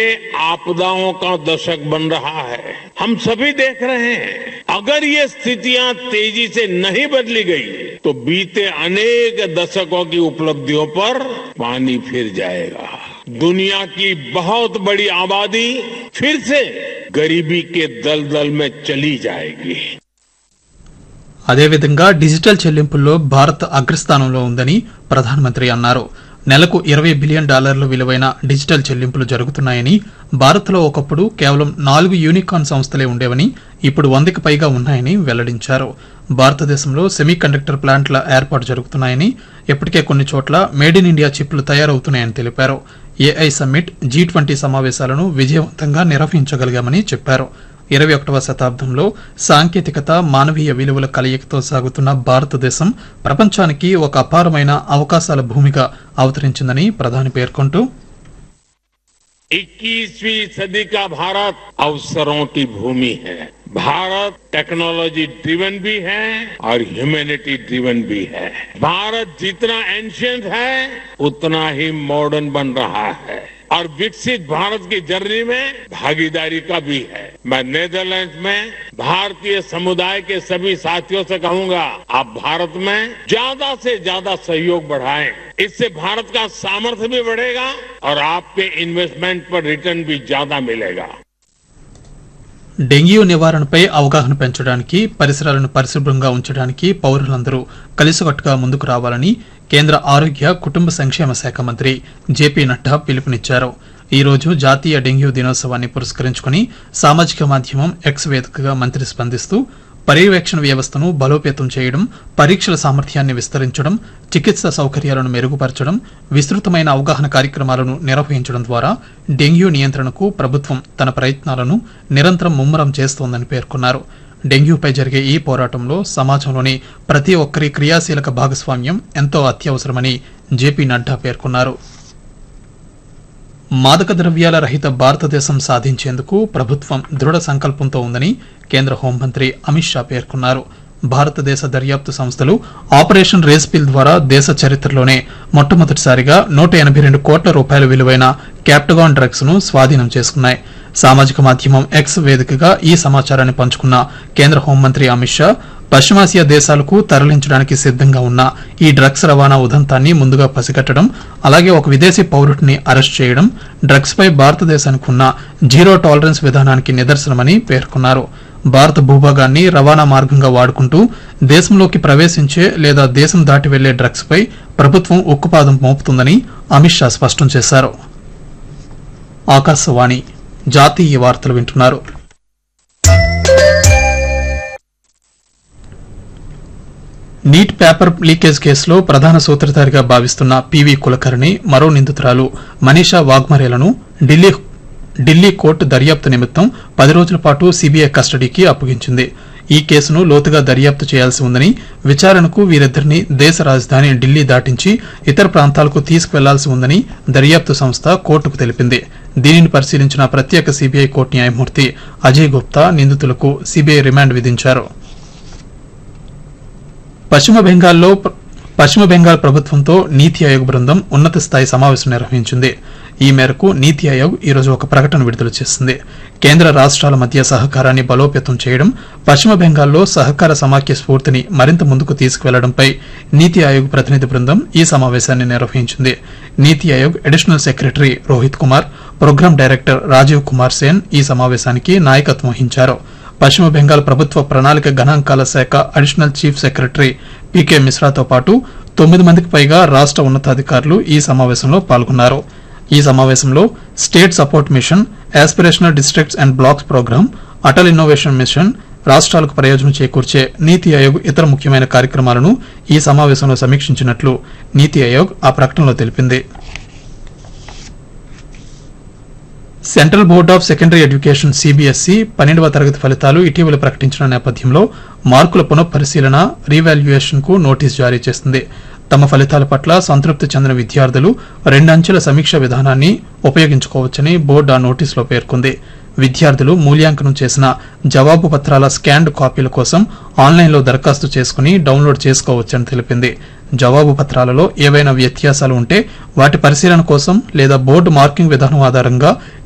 ये आपदाओं का दशक बन रहा है हम सभी देख रहे हैं अगर ये स्थितियां तेजी से नहीं बदली गई तो बीते अनेक दशकों की उपलब्धियों पर पानी फिर जाएगा दुनिया की बहुत बड़ी आबादी फिर से गरीबी के दलदल में चली जाएगी అదేవిధంగా డిజిటల్ చెల్లింపుల్లో భారత్ అగ్రస్థానంలో ఉందని ప్రధానమంత్రి అన్నారు నెలకు ఇరవై బిలియన్ డాలర్ల విలువైన డిజిటల్ చెల్లింపులు జరుగుతున్నాయని భారత్లో ఒకప్పుడు కేవలం నాలుగు యూనికాన్ సంస్థలే ఉండేవని ఇప్పుడు వందకి పైగా ఉన్నాయని వెల్లడించారు భారతదేశంలో సెమీ కండక్టర్ ప్లాంట్ల ఏర్పాటు జరుగుతున్నాయని ఇప్పటికే కొన్ని చోట్ల మేడ్ ఇన్ ఇండియా చిప్లు తయారవుతున్నాయని తెలిపారు ఏఐ సమ్మిట్ జీ ట్వంటీ సమావేశాలను విజయవంతంగా నిర్వహించగలిగామని చెప్పారు ఇరవై ఒకటవ శతాబ్దంలో సాంకేతికత మానవీయ విలువల కలయికతో సాగుతున్న భారతదేశం ప్రపంచానికి ఒక అపారమైన అవకాశాల భూమిగా అవతరించిందని ప్రధాని పేర్కొంటూ 21वीं सदी का भारत अवसरों की भूमि है भारत टेक्नोलॉजी ड्रिवन भी है और ह्यूमैनिटी ड्रिवन भी है भारत जितना एंशियंट है उतना ही मॉडर्न बन रहा है और विकसित भारत की जर्नी में भागीदारी का भी है मैं नेदरलैंड्स में भारतीय समुदाय के सभी साथियों से कहूंगा आप भारत में ज्यादा से ज्यादा सहयोग बढ़ाएं इससे भारत का सामर्थ्य भी बढ़ेगा और आपके इन्वेस्टमेंट पर रिटर्न भी ज्यादा मिलेगा డెంగ్యూ నివారణపై అవగాహన పెంచడానికి పరిసరాలను పరిశుభ్రంగా ఉంచడానికి పౌరులందరూ కలిసికట్టుగా ముందుకు రావాలని కేంద్ర ఆరోగ్య కుటుంబ సంక్షేమ శాఖ మంత్రి జేపీ నడ్డా పిలుపునిచ్చారు ఈ రోజు జాతీయ డెంగ్యూ దినోత్సవాన్ని పురస్కరించుకుని సామాజిక మాధ్యమం ఎక్స్ వేదికగా మంత్రి స్పందిస్తూ పర్యవేక్షణ వ్యవస్థను బలోపేతం చేయడం పరీక్షల సామర్థ్యాన్ని విస్తరించడం చికిత్స సౌకర్యాలను మెరుగుపరచడం విస్తృతమైన అవగాహన కార్యక్రమాలను నిర్వహించడం ద్వారా డెంగ్యూ నియంత్రణకు ప్రభుత్వం తన ప్రయత్నాలను నిరంతరం ముమ్మరం చేస్తోందని పేర్కొన్నారు డెంగ్యూపై జరిగే ఈ పోరాటంలో సమాజంలోని ప్రతి ఒక్కరి క్రియాశీలక భాగస్వామ్యం ఎంతో అత్యవసరమని జేపీ నడ్డా పేర్కొన్నారు మాదక ద్రవ్యాల రహిత భారతదేశం సాధించేందుకు ప్రభుత్వం దృఢ సంకల్పంతో ఉందని కేంద్ర హోంమంత్రి అమిత్ షా పేర్కొన్నారు భారతదేశ దర్యాప్తు సంస్థలు ఆపరేషన్ రేస్ పిల్ ద్వారా దేశ చరిత్రలోనే మొట్టమొదటిసారిగా నూట ఎనభై రెండు కోట్ల రూపాయల విలువైన క్యాప్టగాన్ డ్రగ్స్ ను స్వాధీనం చేసుకున్నాయి సామాజిక మాధ్యమం ఎక్స్ వేదికగా ఈ సమాచారాన్ని పంచుకున్న కేంద్ర హోంమంత్రి అమిత్ షా పశ్చిమాసియా దేశాలకు తరలించడానికి సిద్ధంగా ఉన్న ఈ డ్రగ్స్ రవాణా ఉదంతాన్ని ముందుగా పసిగట్టడం అలాగే ఒక విదేశీ పౌరుడిని అరెస్ట్ చేయడం డ్రగ్స్ పై భారతదేశానికి ఉన్న జీరో టాలరెన్స్ విధానానికి నిదర్శనమని పేర్కొన్నారు భారత భూభాగాన్ని రవాణా మార్గంగా వాడుకుంటూ దేశంలోకి ప్రవేశించే లేదా దేశం దాటి వెళ్లే డ్రగ్స్ పై ప్రభుత్వం ఉక్కుపాదం మోపుతుందని అమిత్ షా స్పష్టం చేశారు ఆకాశవాణి జాతీయ వార్తలు వింటున్నారు నీట్ పేపర్ లీకేజ్ కేసులో ప్రధాన సూత్రధారిగా భావిస్తున్న పివి కులకర్ణి మరో నిందితురాలు మనీషా వాగ్మరేలను ఢిల్లీ ఢిల్లీ కోర్టు దర్యాప్తు నిమిత్తం పది రోజుల పాటు సీబీఐ కస్టడీకి అప్పగించింది ఈ కేసును లోతుగా దర్యాప్తు చేయాల్సి ఉందని విచారణకు వీరిద్దరిని దేశ రాజధాని ఢిల్లీ దాటించి ఇతర ప్రాంతాలకు తీసుకువెళ్లాల్సి ఉందని దర్యాప్తు సంస్థ కోర్టుకు తెలిపింది దీనిని పరిశీలించిన ప్రత్యేక సీబీఐ కోర్టు న్యాయమూర్తి అజయ్ గుప్తా నిందితులకు సీబీఐ రిమాండ్ విధించారు పశ్చిమ బెంగాల్లో ప్ర- పశ్చిమ బెంగాల్ ప్రభుత్వంతో నీతి ఆయోగ్ బృందం ఉన్నత స్థాయి సమావేశం నిర్వహించింది ఈ మేరకు నీతి ఆయోగ్ ఈ రోజు ఒక ప్రకటన విడుదల చేసింది కేంద్ర రాష్ట్రాల మధ్య సహకారాన్ని బలోపేతం చేయడం పశ్చిమ బెంగాల్లో సహకార సమాఖ్య స్ఫూర్తిని మరింత ముందుకు తీసుకువెళ్లడంపై నీతి ఆయోగ్ ప్రతినిధి బృందం ఈ సమావేశాన్ని నిర్వహించింది NITI Aayog additional secretary Rohit Kumar programme director Rajiv Kumar Sen ఈ సమావేశానికి నాయకత్వం వహించారు పశ్చిమ బెంగాల్ ప్రభుత్వ ప్రణాళిక గణాంకాల శాఖ అడిషనల్ చీఫ్ సెక్రటరీ పీకే మిశ్రాతో పాటు తొమ్మిది మందికి పైగా రాష్ట ఉన్నతాధికారులు ఈ సమావేశంలో పాల్గొన్నారు ఈ సమావేశంలో state support mission aspirational districts and blocks programme Atal innovation mission రాష్ట్రాలకు ప్రయోజనం చేకూర్చే నీతి ఆయోగ్ ఇతర ముఖ్యమైన కార్యక్రమాలను ఈ సమావేశంలో సమీక్షించినట్లు నీతి ఆయోగ్ ఆ ప్రకటనలో తెలిపింది Central Board of Secondary Education CBSE పన్నెండవ తరగతి ఫలితాలు ఇటీవల ప్రకటించిన నేపథ్యంలో మార్కుల పునఃపరిశీలన రీవాల్యుయేషన్ కు నోటీస్ జారీ చేసింది తమ ఫలితాల పట్ల సంతృప్తి చెందిన విద్యార్థులు రెండంచెల సమీక్ష విధానాన్ని ఉపయోగించుకోవచ్చని బోర్డు ఆ నోటీసులో పేర్కొంది విద్యార్థులు మూల్యాంకనం చేసిన జవాబు పత్రాల స్కాన్డ్ కాపీల కోసం ఆన్లైన్లో దరఖాస్తు చేసుకుని డౌన్లోడ్ చేసుకోవచ్చని తెలిపింది జవాబు పత్రాలలో ఏవైనా వ్యత్యాసాలు ఉంటే వాటి పరిశీలన కోసం లేదా బోర్డు మార్కింగ్ విధానం ఆధారంగా